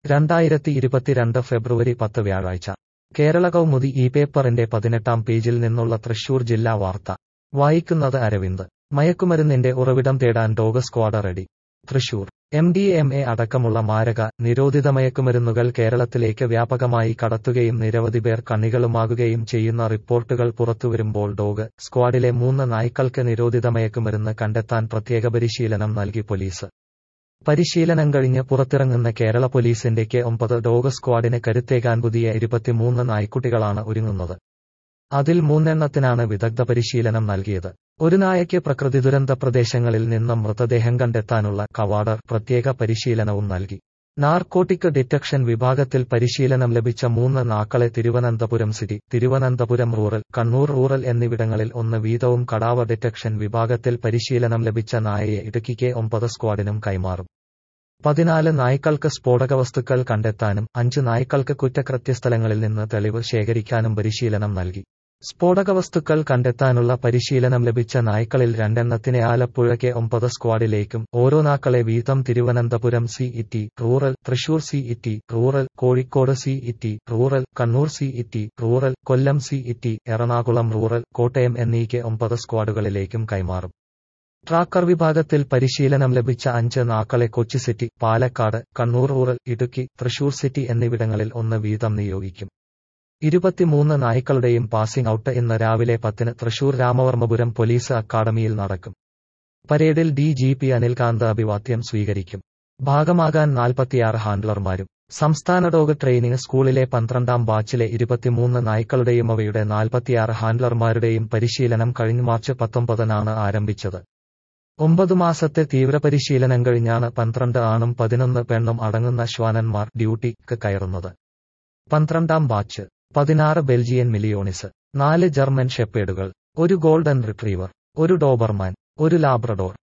രണ്ടായിരത്തി ഇരുപത്തിരണ്ട് ഫെബ്രുവരി പത്ത് വ്യാഴാഴ്ച കേരള കൗമുദി ഈ പേപ്പറിന്റെ പതിനെട്ടാം പേജിൽ നിന്നുള്ള തൃശൂർ ജില്ലാ വാർത്ത വായിക്കുന്നത് അരവിന്ദ് മയക്കുമരുന്നിന്റെ ഉറവിടം തേടാൻ dog squad ready Thrissur M D M A അടക്കമുള്ള മാരക നിരോധിത മയക്കുമരുന്നുകൾ കേരളത്തിലേക്ക് വ്യാപകമായി കടത്തുകയും നിരവധി പേർ കണ്ണികളുമാകുകയും ചെയ്യുന്ന റിപ്പോർട്ടുകൾ പുറത്തുവരുമ്പോൾ ഡോഗ് സ്ക്വാഡിലെ മൂന്ന് നായ്ക്കൾക്ക് നിരോധിത മയക്കുമരുന്ന് കണ്ടെത്താൻ പ്രത്യേക പരിശീലനം നൽകി പോലീസ് പരിശീലനം കഴിഞ്ഞ് പുറത്തിറങ്ങുന്ന കേരള പോലീസിന്റെ കെ ഒമ്പത് ഡോഗ് സ്ക്വാഡിന് കരുത്തേകാൻ പുതിയ ഇരുപത്തിമൂന്ന് നായ്ക്കുട്ടികളാണ് ഒരുങ്ങുന്നത് അതിൽ മൂന്നെണ്ണത്തിനാണ് വിദഗ്ധ പരിശീലനം നൽകിയത് ഒരു നായയ്ക്ക് പ്രകൃതി ദുരന്ത പ്രദേശങ്ങളിൽ നിന്നും മൃതദേഹം കണ്ടെത്താനുള്ള കവാടർ പ്രത്യേക പരിശീലനവും നൽകി നാർക്കോട്ടിക് ഡിറ്റക്ഷൻ വിഭാഗത്തിൽ പരിശീലനം ലഭിച്ച മൂന്ന് നാക്കളെ Thiruvananthapuram city Thiruvananthapuram rural Kannur rural എന്നിവിടങ്ങളിൽ ഒന്ന് വീതവും കടാവ ഡിറ്റക്ഷൻ വിഭാഗത്തിൽ പരിശീലനം ലഭിച്ച നായയെ ഇടുക്കിക്ക് ഒമ്പത് സ്ക്വാഡിനും കൈമാറും പതിനാല് നായ്ക്കൾക്ക് സ്ഫോടക വസ്തുക്കൾ കണ്ടെത്താനും അഞ്ച് നായ്ക്കൾക്ക് കുറ്റകൃത്യസ്ഥലങ്ങളിൽ നിന്ന് തെളിവ് ശേഖരിക്കാനും പരിശീലനം നൽകി സ്ഫോടക വസ്തുക്കൾ കണ്ടെത്താനുള്ള പരിശീലനം ലഭിച്ച നായ്ക്കളിൽ രണ്ടെണ്ണത്തിനെ ആലപ്പുഴയ്ക്ക് ഒമ്പത് സ്ക്വാഡിലേക്കും ഓരോ നാക്കളെ വീതം Thiruvananthapuram city rural Thrissur city rural Kozhikode city rural Kannur city rural Kollam city Ernakulam rural Kottayam എന്നീക്ക് ഒമ്പത് സ്ക്വാഡുകളിലേക്കും കൈമാറും ട്രാക്കർ വിഭാഗത്തിൽ പരിശീലനം ലഭിച്ച അഞ്ച് നാക്കളെ Kochi city Palakkad Kannur rural Idukki Thrissur city എന്നിവിടങ്ങളിൽ ഒന്ന് വീതം നിയോഗിക്കും ഇരുപത്തിമൂന്ന് നായ്ക്കളുടെയും പാസിംഗ് ഔട്ട് ഇന്ന് രാവിലെ പത്തിന് തൃശൂർ രാമവർമ്മപുരം പോലീസ് അക്കാദമിയിൽ നടക്കും പരേഡിൽ ഡി ജി പി അനിൽകാന്ത് അഭിവാദ്യം സ്വീകരിക്കും ഭാഗമാകാൻ നാൽപ്പത്തിയാറ് ഹാൻഡ്ലർമാരും സംസ്ഥാന ഡോഗ് ട്രെയിനിങ് സ്കൂളിലെ പന്ത്രണ്ടാം ബാച്ചിലെ ഇരുപത്തിമൂന്ന് നായ്ക്കളുടെയും അവയുടെ നാൽപ്പത്തിയാറ് ഹാൻഡ്ലർമാരുടെയും പരിശീലനം കഴിഞ്ഞ മാർച്ച് പത്തൊമ്പതിനാണ് ആരംഭിച്ചത് ഒമ്പത് മാസത്തെ തീവ്രപരിശീലനം കഴിഞ്ഞാണ് പന്ത്രണ്ട് ആണും പതിനൊന്ന് പെണ്ണും അടങ്ങുന്ന ശ്വാനന്മാർ ഡ്യൂട്ടിക്ക് കയറുന്നത് പന്ത്രണ്ടാം ബാച്ച് പതിനാറ് ബെൽജിയൻ മിലിയോണിസ് നാല് ജർമ്മൻ ഷെപ്പേഡുകൾ ഒരു ഗോൾഡൻ റിട്രീവർ ഒരു ഡോബർമാൻ ഒരു ലാബ്രഡോർ